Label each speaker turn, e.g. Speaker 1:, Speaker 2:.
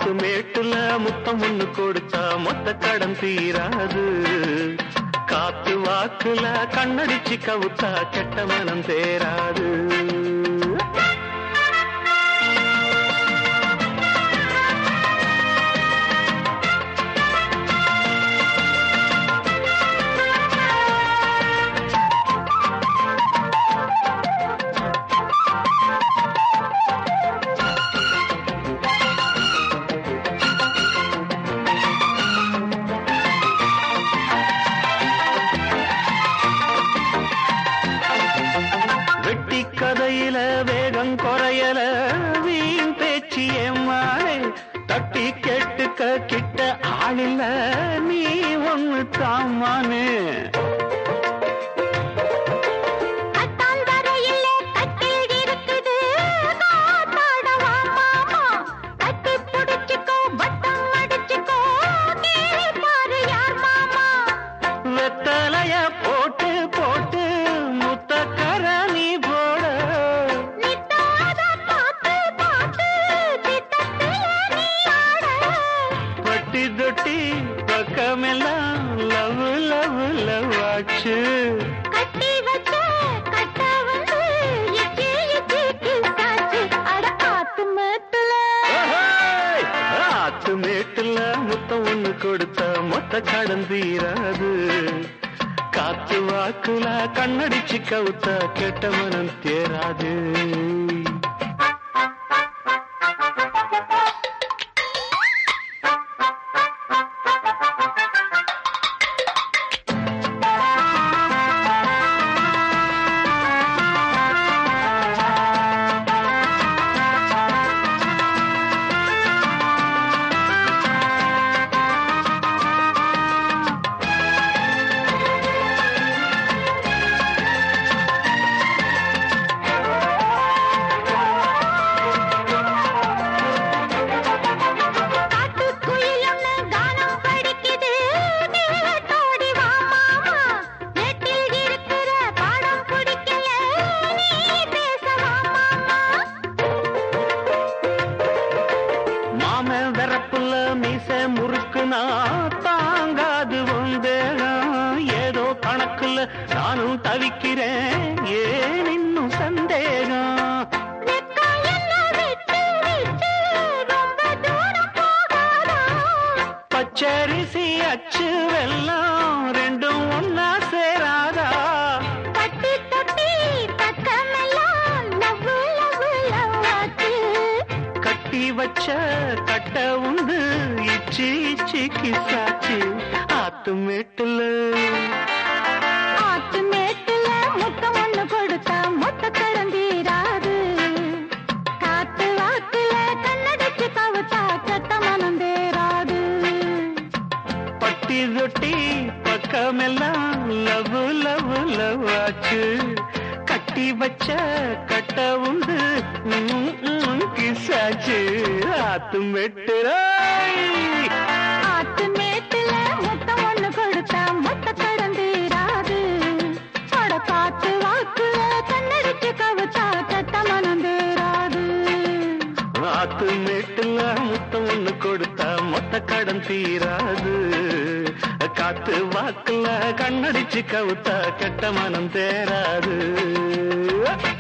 Speaker 1: ஆத்து மேட்டுல முத்தம் ஒண்ணு கொடுத்தா மொத்த கடன் தீராது காத்து வாக்குல கண்ணடிச்சு கவுத்தா கெட்ட மனம் தேராது வெட்டி கதையில வேகம் குறையல வீண் பேச்சு ஏமாளே தட்டி கேட்டுக்க கிட்ட ஆளில்ல நீ ஒண்ணு தாமானே
Speaker 2: கட்டால் வரையிலே கட்டில் இருக்குது காத்தாடவா மாமா கட்டி புடிச்சுக்கோ வட்டம் அடிச்சுக்கோ கேளு பாரு யார் மாமா
Speaker 1: வெத்தலைய போட்டு போட்டு முத்த கரணி போட
Speaker 2: நித்தாத பாத்து பாத்து சித்தத்திலே நீ ஆட
Speaker 1: பட்டி தொட்டி பக்கமெல்லாம் லவ் லவ் லவ் ஆச்சு
Speaker 2: கட்டி வச்ச கட்ட வந்து இச்சி இச்சி கிசாச்சு அட ஆத்து மேட்டுல
Speaker 1: ஓஹோய்! ஆத்து மேட்டுல முத்தம் ஒண்ணு கொடுத்த மொத்த கடன் தீராது காத்து வாக்குல கண்ணடிச்சு கவுத்த கெட்ட மனம் தேராது
Speaker 2: காட்டுக்குயிலொன்னு கானம் படிக்குது நீட்டோடி வா மாமா நெட்டில் இருக்கிற பாடம் பிடிக்கல நீ பேச வா மாமா
Speaker 1: மாம வெறப்புல மீச முறுக்குனா தாங்காது வந்தேகம் ஏதோ கணக்குல நானும் தவிக்கிறேன் ஏன் இன்னும் சந்தேகம்
Speaker 2: வெக்காயெல்லாம் விட்டு விட்டு ரொம்ப தூரம் போகாதா
Speaker 1: பச்சரிசி அச்சு வெல்லம் ரெண்டும் ஒன்னா சேராதா
Speaker 2: பட்டி தொட்டி பக்கமெல்லாம் லவ்வு லவ்வு லவ்வாச்சு
Speaker 1: கட்டி வச்ச கட்ட உண்டு இச்சி இச்சி கிசாச்சு ஆத்து மேட்டுல
Speaker 2: ஆத்து மேட்டுல முத்தம் ஒண்ணு கொடுத்தா மொத்த கடந்தீராது காத்து வாக்குல கண்ணடிச்சு கவுத்தா கெட்ட மனம் தேராது
Speaker 1: பட்டி தொட்டி பக்கமெல்லாம் லவ் லவ் லவ் ஆச்சு கட்டி வச்ச கட்ட உண்டு ம், ம், கிசாச்சு ஆத்து மெட்டுராய்
Speaker 2: ஆத்து மேட்டுல முத்தம் ஒண்ணு கொடுத்தா மொத்த கடந்தீராது அட காத்து வாக்குல கண்ணடிச்சு கவுத்தா கெட்ட மனம் தேராது
Speaker 1: ஆத்து மேட்டுல முத்தம் ஒண்ணு கொடுத்தா மொத்த கடன் தீராது காத்து வாக்குல கண்ணடிச்சு கவுத்தா கெட்ட மனம் தேராது